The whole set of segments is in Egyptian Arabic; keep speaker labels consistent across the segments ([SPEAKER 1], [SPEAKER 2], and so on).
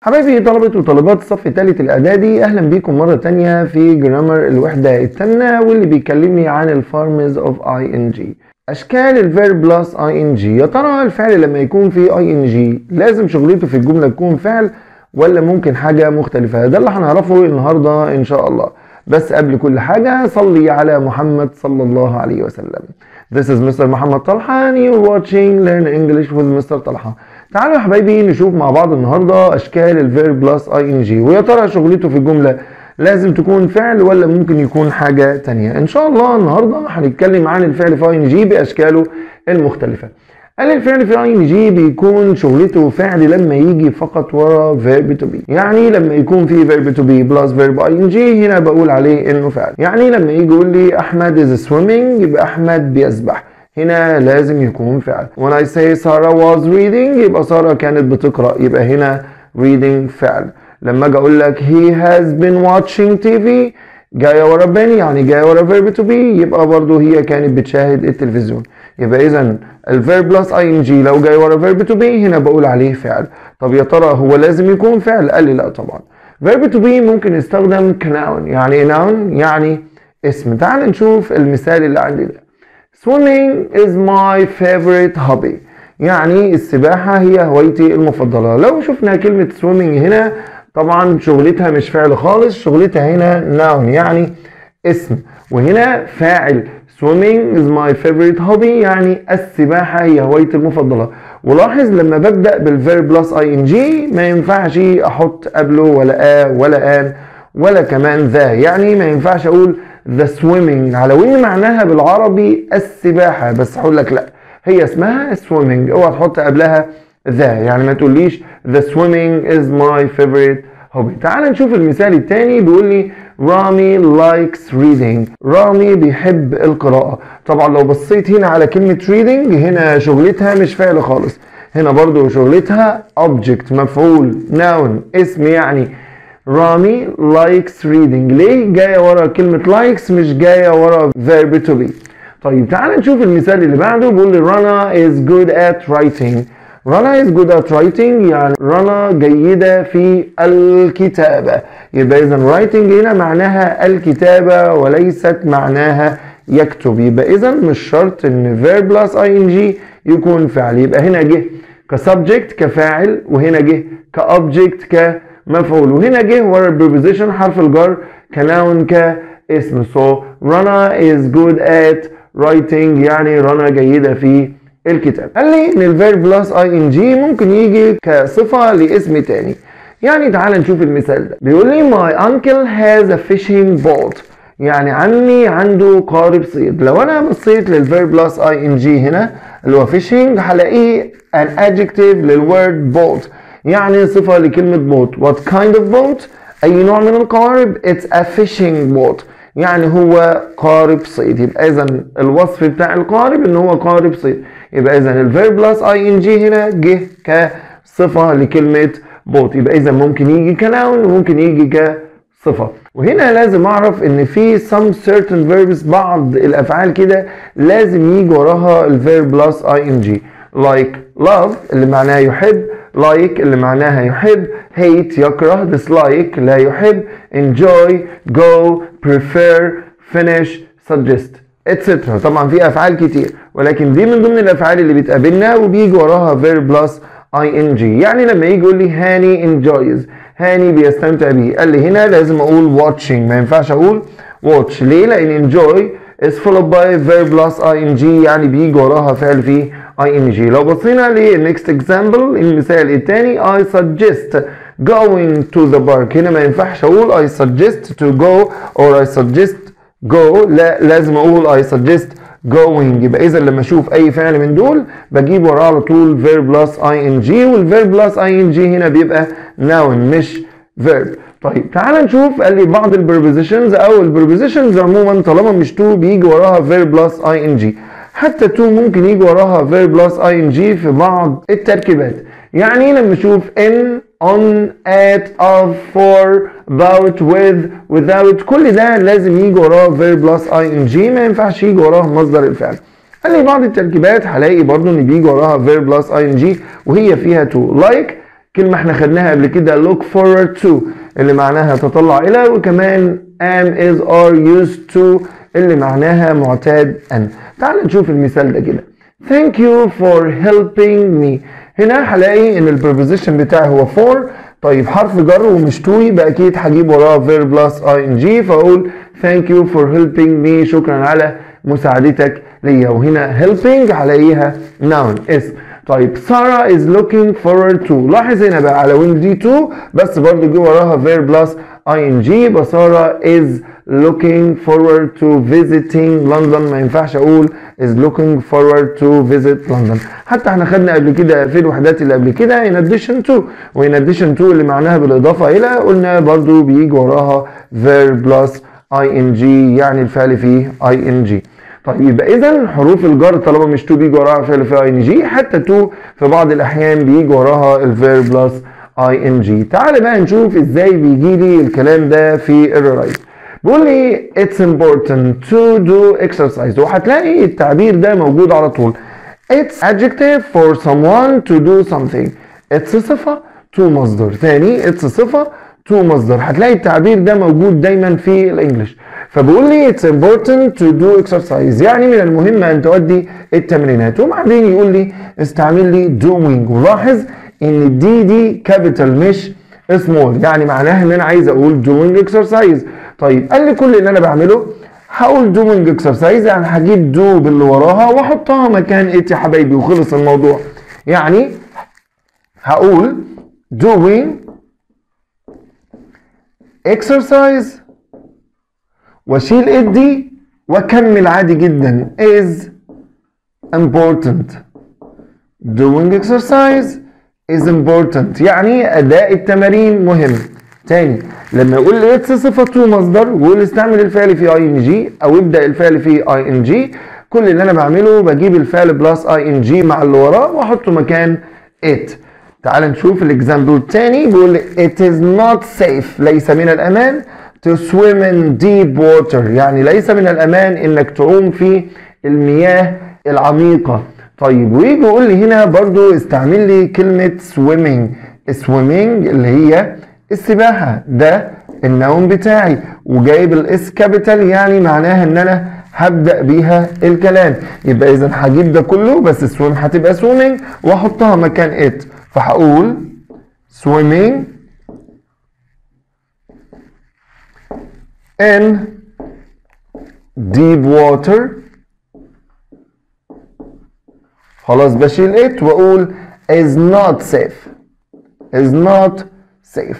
[SPEAKER 1] حبايبي طلبة وطالبات الصف الثالث الإعدادي أهلا بيكم مرة تانية في جرامر الوحدة الثامنة واللي بيكلمني عن الفارمز اوف اي ان جي أشكال الفيرب بلس اي ان جي يا ترى الفعل لما يكون فيه اي ان جي لازم شغلته في الجملة تكون فعل ولا ممكن حاجة مختلفة ده اللي هنعرفه النهاردة إن شاء الله بس قبل كل حاجة صلي على محمد صلى الله عليه وسلم This is Mr. محمد طلحة and you're watching Learn English with Mr. طلحة تعالوا يا حبايبي نشوف مع بعض النهارده اشكال الفيرب بلس اي ان جي ويا ترى شغلته في الجمله لازم تكون فعل ولا ممكن يكون حاجه تانية ان شاء الله النهارده هنتكلم عن الفعل في اي ان جي باشكاله المختلفه قال الفعل في اي ان جي بيكون شغلته فعل لما يجي فقط ورا فيرب تو بي يعني لما يكون في فيرب تو بي بلس فيرب اي ان جي هنا بقول عليه انه فعل يعني لما يجي يقول لي احمد از سويمنج يبقى احمد بيسبح هنا لازم يكون فعل when I say Sarah was reading يبقى سارة كانت بتقرأ يبقى هنا reading فعل لما اجي اقول لك he has been watching TV جاية ورا been يعني جاية ورا verb to be يبقى برضو هي كانت بتشاهد التلفزيون يبقى اذا الفيرب بلس اي ان جي لو جاي ورا verb to be هنا بقول عليه فعل طب يا ترى هو لازم يكون فعل قال لي لا طبعا verb to be ممكن يستخدم كناون يعني noun يعني اسم تعال نشوف المثال اللي عندي ده Swimming is my favorite hobby يعني السباحة هي هوايتي المفضلة لو شفنا كلمة swimming هنا طبعا شغلتها مش فعل خالص شغلتها هنا noun يعني اسم وهنا فاعل swimming is my favorite hobby يعني السباحة هي هوايتي المفضلة ولاحظ لما ببدأ بالverb plus ing ما ينفعش أحط قبله ولا آ ولا آن ولا كمان ذا يعني ما ينفعش أقول the swimming على وان معناها بالعربي السباحة بس هقول لك لا هي اسمها swimming اوعى تحط قبلها ذا يعني ما تقوليش the swimming is my favorite hobby تعال نشوف المثال التاني بيقول لي رامي likes reading رامي بيحب القراءة طبعا لو بصيت هنا على كلمة reading هنا شغلتها مش فعل خالص هنا برضو شغلتها object مفعول noun اسم يعني رامي لايكس ريدنج ليه جايه ورا كلمه لايكس مش جايه ورا verb to be طيب تعال نشوف المثال اللي بعده بيقول لي رنا is good at writing رنا is good at writing يعني رنا جيدة في الكتابة يبقى إذا writing هنا معناها الكتابة وليست معناها يكتب يبقى إذا مش شرط إن verb plus ing يكون فعل يبقى هنا جه كسبجكت كفاعل وهنا جه كأوبجكت ك مفعول وهنا جه ورا البريبوزيشن حرف الجر كناون كاسم so رنا is good at writing يعني رنا جيدة في الكتاب قال لي ان الفيرب بلس اي ان جي ممكن يجي كصفة لاسم تاني يعني تعال نشوف المثال ده بيقول لي my uncle has a fishing boat يعني عمي عنده قارب صيد لو انا بصيت للفيرب بلس اي ان جي هنا اللي هو fishing هلاقيه an adjective للword boat يعني صفة لكلمة بوت what kind of boat أي نوع من القوارب it's a fishing boat يعني هو قارب صيد يبقى إذا الوصف بتاع القارب إن هو قارب صيد يبقى إذا الفيرب بلس اي ان جي هنا جه كصفة لكلمة بوت يبقى إذا ممكن يجي كناون وممكن يجي كصفة وهنا لازم أعرف إن في some certain verbs بعض الأفعال كده لازم يجي وراها الفيرب بلس اي ان جي like love اللي معناها يحب like اللي معناها يحب hate يكره dislike لا يحب enjoy go prefer finish suggest etc طبعا في افعال كتير ولكن دي من ضمن الافعال اللي بتقابلنا وبيجي وراها verb plus ing يعني لما يجي يقول لي هاني enjoys هاني بيستمتع بيه قال لي هنا لازم اقول watching ما ينفعش اقول watch ليه لان enjoy is followed by verb plus ing يعني بيجي وراها فعل فيه ing لو بصينا للنكست اكزامبل المثال الثاني I suggest going to the park هنا ما ينفعش اقول I suggest to go or I suggest go لا لازم اقول I suggest going يبقى اذا لما اشوف اي فعل من دول بجيب وراه على طول verb plus ing والverb plus ing هنا بيبقى noun مش verb طيب تعال نشوف قال لي بعض البربوزيشنز او البربوزيشنز عموما طالما مش تو بيجي وراها verb plus ing حتى تو ممكن يجي وراها verb plus ing في بعض التركيبات يعني لما اشوف in on at of for about with without كل ده لازم يجي وراه verb plus ing ما ينفعش يجي وراه مصدر الفعل قال لي بعض التركيبات هلاقي برضو ان بيجي وراها verb plus ing وهي فيها to like كلمة احنا خدناها قبل كده look forward to اللي معناها تطلع إلى وكمان am is are used to اللي معناها معتاد أن تعال نشوف المثال ده كده thank you for helping me هنا هلاقي ان البريبوزيشن بتاعي هو for طيب حرف جر ومش to يبقى اكيد هجيب وراه verb plus ing فاقول thank you for helping me شكرا على مساعدتك ليا وهنا helping هلاقيها noun اسم طيب سارة is looking forward to لاحظ هنا بقى على وين دي to بس برضو جه وراها verb plus ing يبقى سارة is looking forward to visiting London ما ينفعش اقول is looking forward to visit London حتى احنا خدنا قبل كده في الوحدات اللي قبل كده in addition to و in addition to اللي معناها بالاضافة الى قلنا برضو بيجي وراها verb plus ing يعني الفعل فيه ing طيب يبقى اذا حروف الجر طالما مش تو بيجي وراها فعل في اي ان جي حتى تو في بعض الاحيان بيجي وراها الفيرب بلس اي ان جي تعال بقى نشوف ازاي بيجي لي الكلام ده في الرايت بيقول لي it's important to do exercise وهتلاقي التعبير ده موجود على طول it's adjective for someone to do something it's صفة to مصدر تاني it's صفة to مصدر هتلاقي التعبير ده موجود دايما في الانجليش فبيقول لي it's important to do exercise يعني من المهم ان تؤدي التمرينات وبعدين يقول لي استعمل لي doing ولاحظ ان الدي دي كابيتال مش سمول يعني معناها ان انا عايز اقول doing exercise طيب قال لي كل اللي انا بعمله هقول doing exercise يعني هجيب do باللي وراها واحطها مكان it يا حبايبي وخلص الموضوع يعني هقول doing exercise واشيل it دي واكمل عادي جدا is important doing exercise is important يعني اداء التمارين مهم تاني لما يقول لي اتس صفته مصدر ويقول استعمل الفعل في اي ان جي او ابدا الفعل في اي ان جي كل اللي انا بعمله بجيب الفعل بلس اي ان جي مع اللي وراه واحطه مكان it تعال نشوف الاكزامبل التاني بيقول لي it is not safe ليس من الامان to swim in deep water يعني ليس من الامان انك تعوم في المياه العميقة طيب ويجي يقول لي هنا برضو استعمل لي كلمة swimming swimming اللي هي السباحة ده النوم بتاعي وجايب الاس كابيتال يعني معناها ان انا هبدأ بيها الكلام يبقى اذا هجيب ده كله بس سويم هتبقى swimming واحطها مكان it فهقول swimming in deep water خلاص بشيل it واقول is not safe is not safe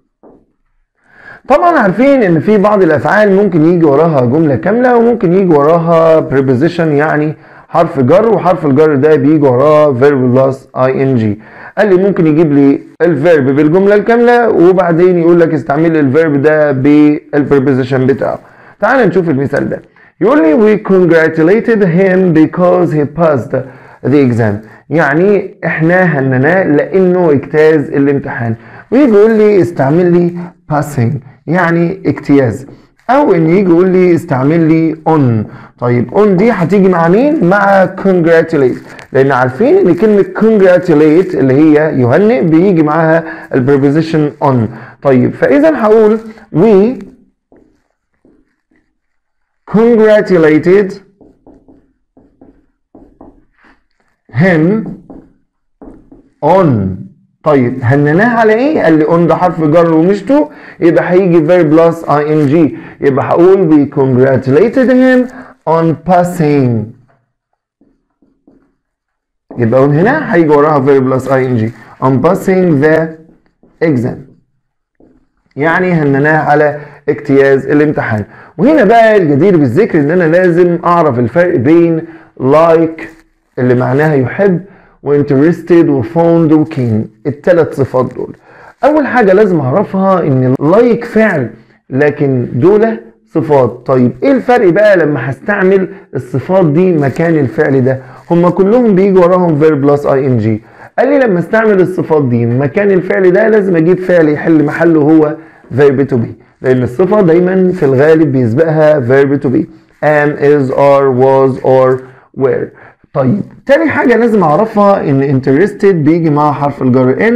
[SPEAKER 1] طبعا عارفين ان في بعض الافعال ممكن يجي وراها جمله كامله وممكن يجي وراها preposition يعني حرف جر وحرف الجر ده بيجي وراه verb plus ing قال لي ممكن يجيب لي الفيرب بالجمله الكامله وبعدين يقول لك استعمل الفيرب ده بالبريبوزيشن بتاعه تعال نشوف المثال ده يقول لي we congratulated him because he passed the exam يعني احنا هنناه لانه اجتاز الامتحان ويجي يقول لي استعمل لي passing يعني اجتياز او ان يجي يقول لي استعمل لي on طيب on دي هتيجي مع مين مع congratulate لان عارفين ان كلمه congratulate اللي هي يهنئ بيجي معاها البريبوزيشن on طيب فاذا هقول we congratulated him on طيب هنناه على ايه؟ قال لي on ده حرف جر ومش تو يبقى هيجي verb plus ing يبقى هقول we congratulated him on passing يبقى on هنا هيجي وراها verb plus ing on passing the exam يعني هنناه على اجتياز الامتحان وهنا بقى الجدير بالذكر ان انا لازم اعرف الفرق بين like اللي معناها يحب وانترستد وفوند وكين الثلاث صفات دول اول حاجه لازم اعرفها ان لايك فعل لكن دول صفات طيب ايه الفرق بقى لما هستعمل الصفات دي مكان الفعل ده هما كلهم بيجي وراهم فيرب بلس اي ان جي قال لي لما استعمل الصفات دي مكان الفعل ده لازم اجيب فعل يحل محله هو فيرب تو بي لان الصفه دايما في الغالب بيسبقها فيرب تو بي am is are was or were طيب تاني حاجة لازم أعرفها إن interested بيجي مع حرف الجر in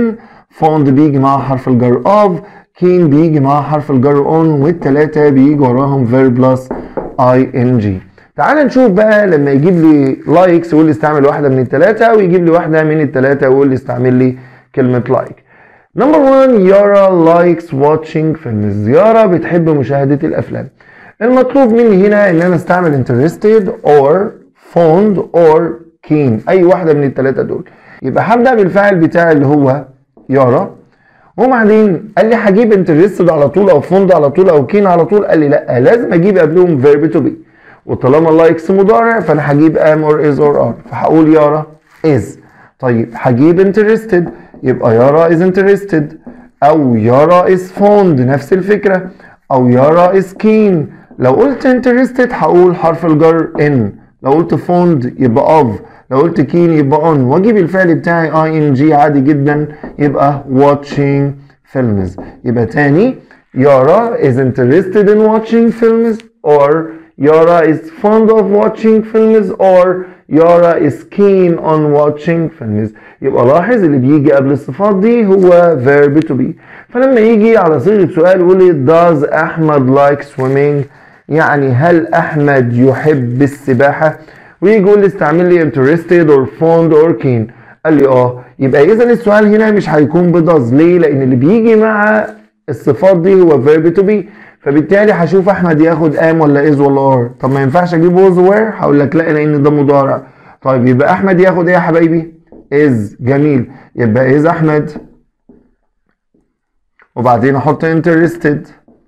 [SPEAKER 1] فوند بيجي معاه حرف الجر of كين بيجي معاه حرف الجر on والتلاتة بيجي وراهم verb plus ing تعال نشوف بقى لما يجيب لي لايكس ويقول لي استعمل واحدة من التلاتة ويجيب لي واحدة من التلاتة ويقول لي استعمل لي كلمة لايك نمبر 1 يارا لايكس واتشينج فيلمز يارا بتحب مشاهدة الأفلام المطلوب مني هنا ان انا استعمل interested or fond or keen اي واحدة من التلاتة دول يبقى هبدأ بالفاعل بتاعي اللي هو يارا وبعدين قال لي هجيب interested على طول او fond على طول او keen على طول قال لي لا لازم اجيب قبلهم verb to be وطالما لايكس مضارع فانا هجيب am or is or are فهقول يارا is طيب هجيب interested يبقى يارا is interested او يارا is fond نفس الفكرة او يارا is keen لو قلت interested هقول حرف الجر in لو قلت fond يبقى of لو قلت keen يبقى on واجيب الفعل بتاعي ing عادي جدا يبقى watching films يبقى تاني يارا is interested in watching films or Yara is fond of watching films or Yara is keen on watching films يبقى لاحظ اللي بيجي قبل الصفات دي هو verb to be فلما يجي على صيغة سؤال يقول لي does أحمد like swimming يعني هل أحمد يحب السباحة ويجي يقول لي استعمل لي interested or fond or keen قال لي اه يبقى إذا السؤال هنا مش هيكون بداز ليه؟ لأن اللي بيجي مع الصفات دي هو verb to be فبالتالي هشوف احمد ياخد ام ولا از ولا ار طب ما ينفعش اجيب ووز وير هقول لك لا لان ده مضارع طيب يبقى احمد ياخد ايه يا حبايبي از جميل يبقى از احمد وبعدين احط interested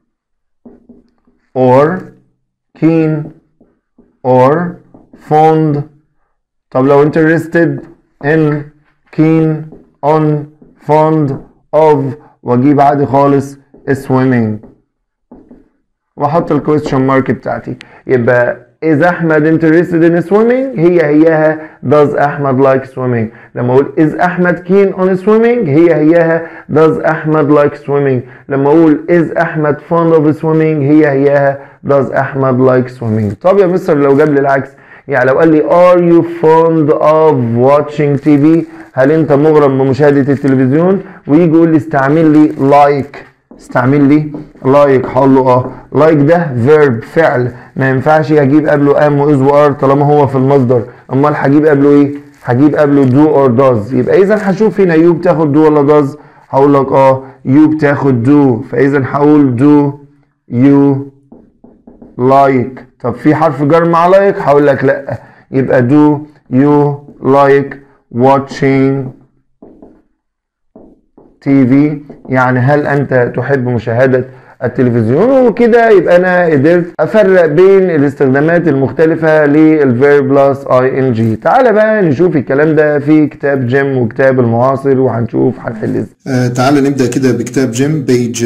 [SPEAKER 1] or keen or fond طب لو interested in keen on fond of واجيب عادي خالص swimming واحط الكويستشن مارك بتاعتي يبقى is احمد interested in swimming هي هياها does احمد like swimming لما اقول is احمد keen on swimming هي هياها does احمد like swimming لما اقول is احمد fond of swimming هي هياها does احمد like swimming طب يا مستر لو جاب لي العكس يعني لو قال لي are you fond of watching TV هل انت مغرم بمشاهدة التلفزيون ويجي يقول لي استعمل لي like استعمل لي لايك هقول له اه لايك ده فيرب فعل ما ينفعش اجيب قبله ام واز وار طالما هو في المصدر امال هجيب قبله ايه هجيب قبله دو اور داز يبقى اذا هشوف هنا يو بتاخد دو ولا داز هقول لك اه يو بتاخد دو فاذا هقول دو يو لايك طب في حرف جر مع لايك هقول لك لا يبقى دو يو لايك watching تي في يعني هل انت تحب مشاهدة التلفزيون وكده يبقى انا قدرت افرق بين الاستخدامات المختلفة للفيرب بلس اي ان جي تعالى بقى نشوف الكلام ده في كتاب جيم وكتاب المعاصر وهنشوف هنحل ازاي
[SPEAKER 2] آه تعال نبدأ كده بكتاب جيم بيج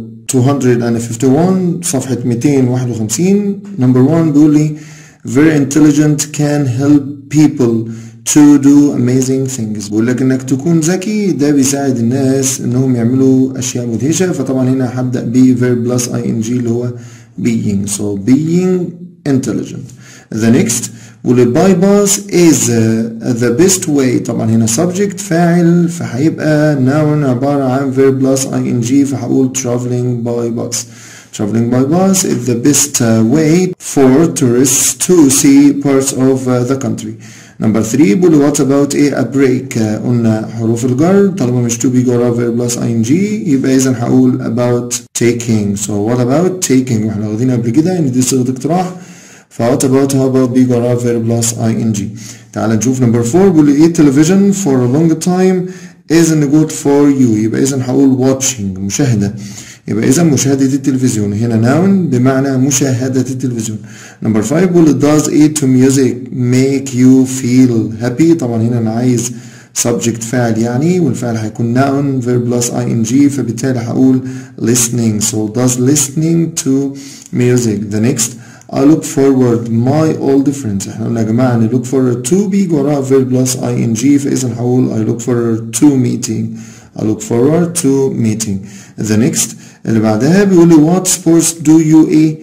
[SPEAKER 2] 251 صفحة 251 نمبر 1 بيقول لي very intelligent can help people to do amazing things بقول لك انك تكون ذكي ده بيساعد الناس انهم يعملوا اشياء مدهشة فطبعا هنا هبدأ ب verb plus ing اللي هو being so being intelligent the next بقول bypass is uh, the best way طبعا هنا subject فاعل فهيبقى noun عبارة عن verb plus ing فهقول traveling by bus Traveling by bus is the best uh, way for tourists to see parts of uh, the country. نمبر 3 بيقول what about a, a break آه، قلنا حروف الجر طالما مش to be جرى verb plus ing يبقى اذا هقول about taking so what about taking واحنا واخدين قبل كده ان دي صيغه اقتراح ف what about how about be جرى verb plus ing تعال نشوف نمبر 4 بيقول ايه television for a long time isn't good for you يبقى اذا هقول watching مشاهده يبقى اذا مشاهدة التلفزيون هنا noun بمعنى مشاهدة التلفزيون نمبر 5 بيقول does it to music make you feel happy طبعا هنا انا عايز subject فاعل يعني والفعل هيكون noun verb plus ing فبالتالي هقول listening so does listening to music the next I look forward my old friends احنا قلنا يا جماعة ان look forward to بيجي وراها verb plus ing فاذا هقول I look forward to meeting I look forward to meeting the next اللي بعدها بيقول لي what sports do you ايه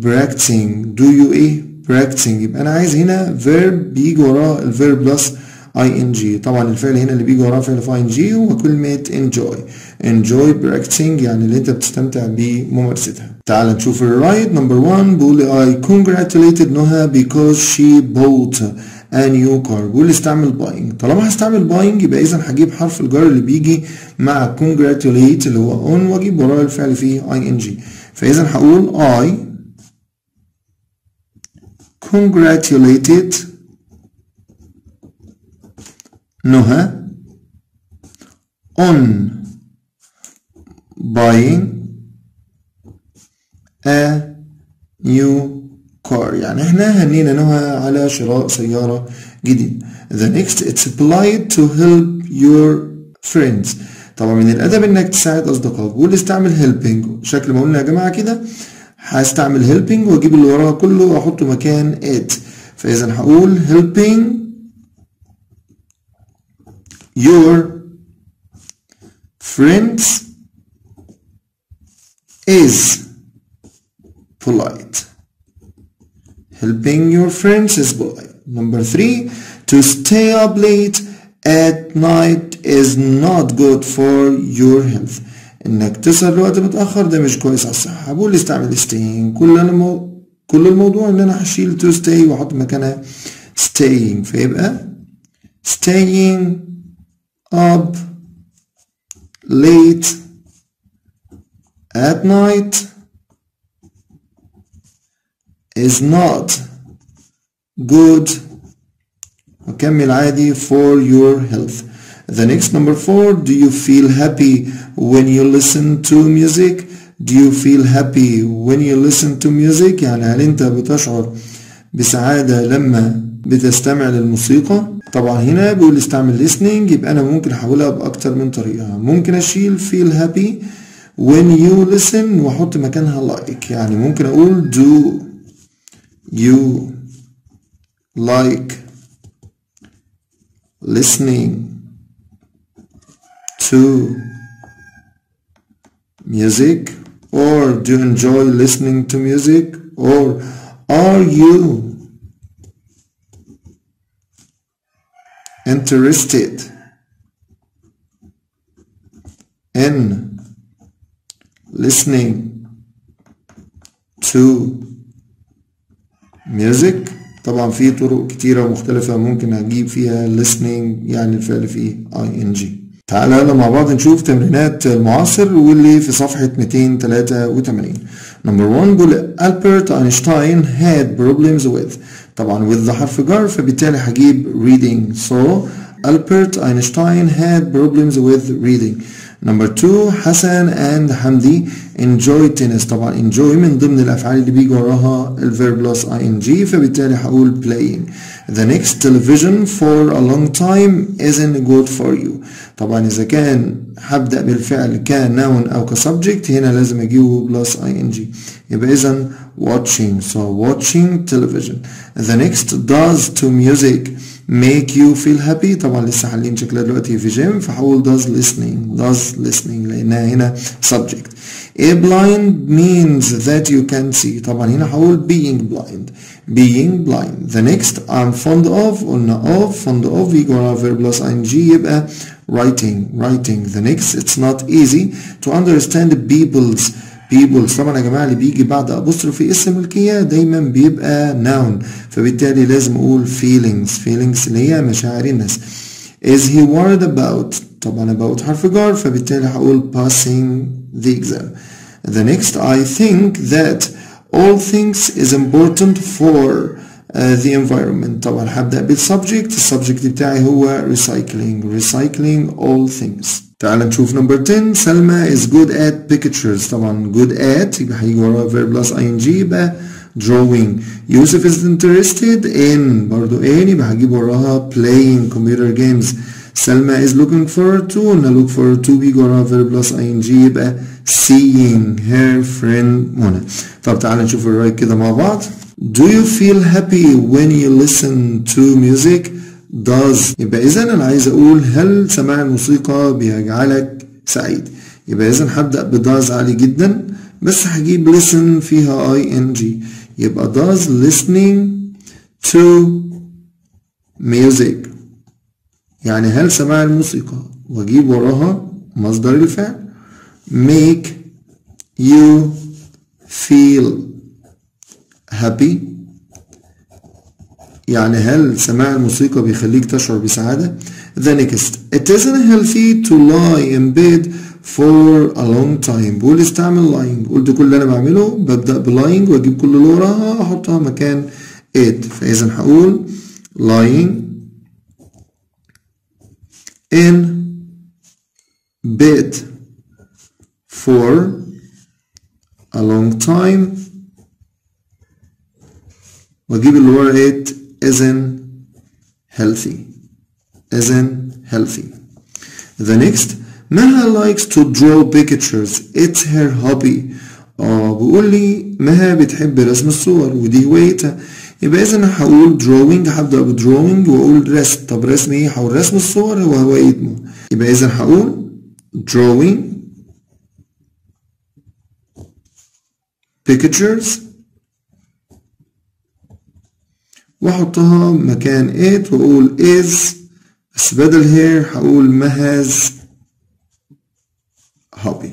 [SPEAKER 2] practicing do you ايه practicing يبقى انا عايز هنا verb بيجي وراه الverb plus ing طبعا الفعل هنا اللي بيجي وراه فعل في ing هو كلمة enjoy enjoy practicing يعني اللي انت بتستمتع بممارستها تعال نشوف الرايت نمبر 1 بيقول I congratulated نهى because she bought a new car بيقول استعمل buying طالما هستعمل buying يبقى اذا هجيب حرف الجر اللي بيجي مع congratulate اللي هو on واجيب وراه الفعل فيه ing فاذا هقول I congratulated نهى on buying a new car يعني احنا هنينا نهى على شراء سيارة جديدة the next it's polite to help your friends طبعا من الأدب إنك تساعد أصدقائك بقول استعمل helping شكل ما قلنا يا جماعة كده هستعمل helping وأجيب اللي وراها كله وأحطه مكان it فإذا هقول helping your friends is polite. Helping your friends is polite. Number three, to stay up late at night is not good for your health. انك تسهر لوقت متأخر ده مش كويس على الصحة. بقول استعمل staying. كل المو... كل الموضوع ان انا هشيل to stay واحط مكانها staying فيبقى staying up late at night is not good وكمل عادي for your health the next number four do you feel happy when you listen to music do you feel happy when you listen to music يعني هل انت بتشعر بسعادة لما بتستمع للموسيقى طبعا هنا بيقول استعمل listening يبقى انا ممكن احولها باكتر من طريقة ممكن اشيل feel happy when you listen واحط مكانها like يعني ممكن اقول do you like listening to music or do you enjoy listening to music or are you interested in listening to music طبعا في طرق كتيرة مختلفة ممكن هجيب فيها listening يعني الفعل فيه ing تعالى يلا مع بعض نشوف تمرينات المعاصر واللي في صفحة 283 نمبر 1 بيقول ألبرت أينشتاين had problems with طبعا with ده حرف جر فبالتالي هجيب reading so Albert Einstein had problems with reading Number two حسن and حمدي enjoy tennis طبعا enjoy من ضمن الأفعال اللي بيجي وراها الverb plus ing فبالتالي هقول playing The next television for a long time isn't good for you طبعا إذا كان هبدأ بالفعل كnoun أو كsubject هنا لازم أجيبه plus ing يبقى إذا watching so watching television The next does to music make you feel happy طبعا لسه حالين شكلها دلوقتي في جيم فحول does listening does listening لأنها هنا subject a blind means that you can see طبعا هنا هقول being blind being blind the next I'm fond of قلنا of fond of يجي وراها verb plus ing يبقى writing writing the next it's not easy to understand people's people طبعا يا جماعه اللي بيجي بعد apostrophe اسم ملكيه دايما بيبقى noun فبالتالي لازم اقول feelings feelings اللي هي مشاعر الناس is he worried about طبعا about حرف جر فبالتالي هقول passing the exam the next I think that all things is important for uh, the environment طبعا هبدأ بالسبجكت السبجكت بتاعي هو recycling recycling all things تعال نشوف نمبر 10 سلمى is good at pictures طبعا good at يبقى هيجي وراها verb plus ing يبقى drawing يوسف is interested in برضو in يبقى هجيب وراها playing computer games سلمى is looking forward to قلنا look forward to بيجي وراها verb plus ing يبقى seeing her friend منى طب تعال نشوف الرايت كده مع بعض Do you feel happy when you listen to music? does يبقى إذا أنا عايز أقول هل سماع الموسيقى بيجعلك سعيد؟ يبقى إذا هبدأ ب does عالي جدا بس هجيب listen فيها ing يبقى does listening to music يعني هل سماع الموسيقى واجيب وراها مصدر الفعل make you feel happy يعني هل سماع الموسيقى بيخليك تشعر بسعادة the next it isn't healthy to lie in bed for a long time بقول استعمل lying قلت كل اللي انا بعمله ببدأ بlying واجيب كل اللي وراها احطها مكان it فاذا هقول lying in bed for a long time واجيب اللي ورا it isn't healthy isn't healthy the next Maha likes to draw pictures it's her hobby اه بيقول لي مها بتحب رسم الصور ودي هوايتها يبقى اذا انا هقول drawing هبدا بدrawing واقول رسم طب رسم ايه هقول رسم الصور هو هوايه مها يبقى اذا هقول drawing pictures واحطها مكان it واقول is بس بدل here هقول مهاز hobby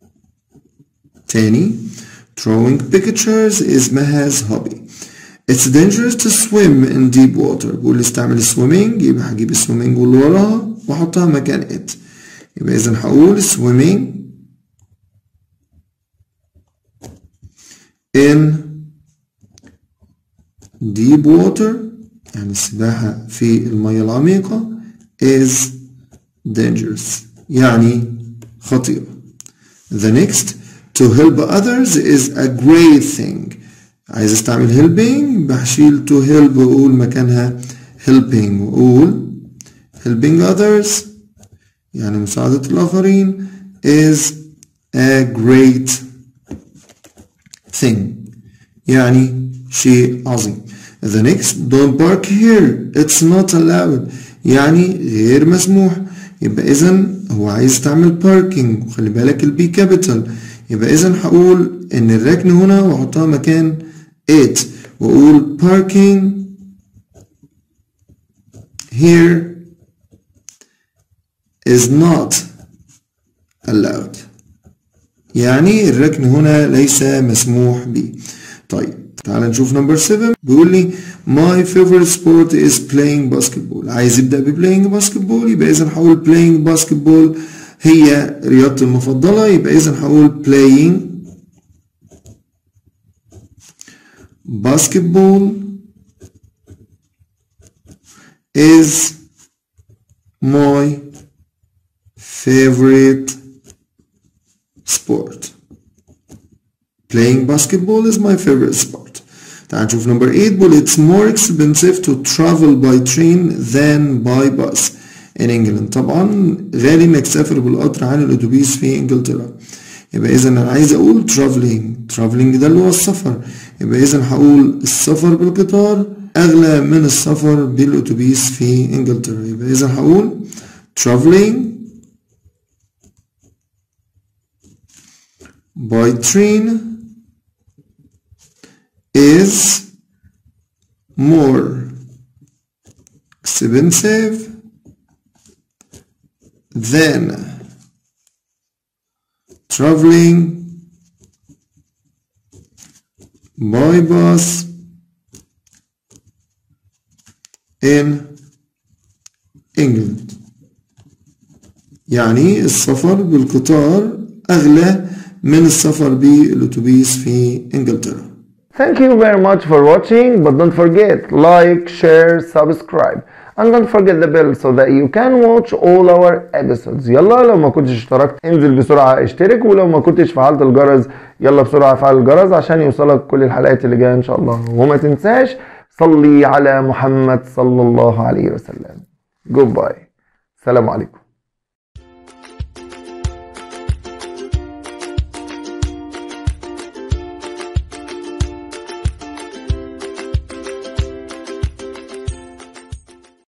[SPEAKER 2] تاني drawing pictures is مهاز hobby It's dangerous to swim in deep water بقول لي استعمل swimming يبقى هجيب swimming واللي وراها واحطها مكان it يبقى اذا هقول swimming in deep water يعني السباحة في المياه العميقة is dangerous يعني خطيرة the next to help others is a great thing عايز استعمل helping بشيل to help واقول مكانها helping واقول helping others يعني مساعدة الآخرين is a great thing يعني شيء عظيم the next don't park here it's not allowed يعني غير مسموح يبقى إذا هو عايز تعمل parking وخلي بالك البي كابيتال يبقى إذا هقول إن الركن هنا وأحطها مكان it وأقول parking here is not allowed يعني الركن هنا ليس مسموح به طيب تعال نشوف نمبر 7 بيقول لي my favorite sport is playing basketball عايز يبدأ ب playing basketball يبقى إذا هقول playing basketball هي رياضتي المفضلة يبقى إذا هقول playing basketball is my favorite sport playing basketball is my favorite sport تعال نشوف number 8 بقول it's more expensive to travel by train than by bus in England طبعا غالي انك تسافر بالقطر عن الاتوبيس في انجلترا يبقى اذا انا عايز اقول traveling traveling ده اللي هو السفر يبقى اذا هقول السفر بالقطار اغلى من السفر بالاتوبيس في انجلترا يبقى اذا هقول traveling by train is more expensive than traveling by bus in England يعني السفر بالقطار أغلى من السفر بالأتوبيس في إنجلترا
[SPEAKER 1] Thank you very much for watching, but don't forget like, share, subscribe, and don't forget the bell so that you can watch all our episodes. يلا لو ما كنتش اشتركت انزل بسرعة اشترك ولو ما كنتش فعلت الجرس يلا بسرعة فعل الجرس عشان يوصلك كل الحلقات اللي جاية ان شاء الله وما تنساش صلي على محمد صلى الله عليه وسلم. Goodbye. السلام عليكم.